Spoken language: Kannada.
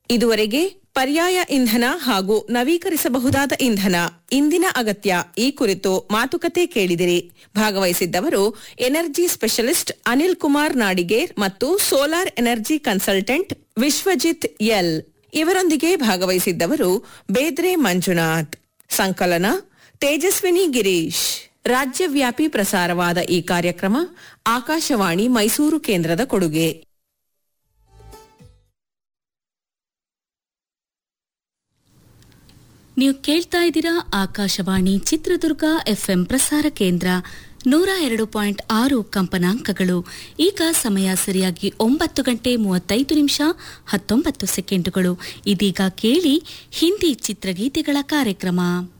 ಇದುವರೆಗೆ ಪರ್ಯಾಯ ಇಂಧನ ಹಾಗೂ ನವೀಕರಿಸಬಹುದಾದ ಇಂಧನ ಇಂದಿನ ಅಗತ್ಯ ಈ ಕುರಿತು ಮಾತುಕತೆ ಕೇಳಿದಿರಿ ಭಾಗವಹಿಸಿದ್ದವರು ಎನರ್ಜಿ ಸ್ಪೆಷಲಿಸ್ಟ್ ಅನಿಲ್ ಕುಮಾರ್ ನಾಡಿಗೇರ್ ಮತ್ತು solar energy consultant Vishwajit L ಇವರೊಂದಿಗೆ ಭಾಗವಹಿಸಿದ್ದವರು ಬೇದ್ರೆ ಮಂಜುನಾಥ್ ಸಂಕಲನ ತೇಜಸ್ವಿನಿ ಗಿರೀಶ್ ರಾಜ್ಯವ್ಯಾಪಿ ಪ್ರಸಾರವಾದ ಈ ಕಾರ್ಯಕ್ರಮ ಆಕಾಶವಾಣಿ ಮೈಸೂರು ಕೇಂದ್ರದ ಕೊಡುಗೆ ನೀವು ಕೇಳ್ತಾ ಇದ್ದೀರಾ ಆಕಾಶವಾಣಿ ಚಿತ್ರದುರ್ಗ ಎಫ್ಎಂ ಪ್ರಸಾರ ಕೇಂದ್ರ ನೂರ ಎರಡು ಪಾಯಿಂಟ್ ಆರು ಕಂಪನಾಂಕಗಳು ಈಗ ಸಮಯ ಸರಿಯಾಗಿ ಒಂಬತ್ತು ಗಂಟೆ ಮೂವತ್ತೈದು ನಿಮಿಷ ಹತ್ತೊಂಬತ್ತು ಸೆಕೆಂಡುಗಳು ಇದೀಗ ಕೇಳಿ ಹಿಂದಿ ಚಿತ್ರಗೀತೆಗಳ ಕಾರ್ಯಕ್ರಮ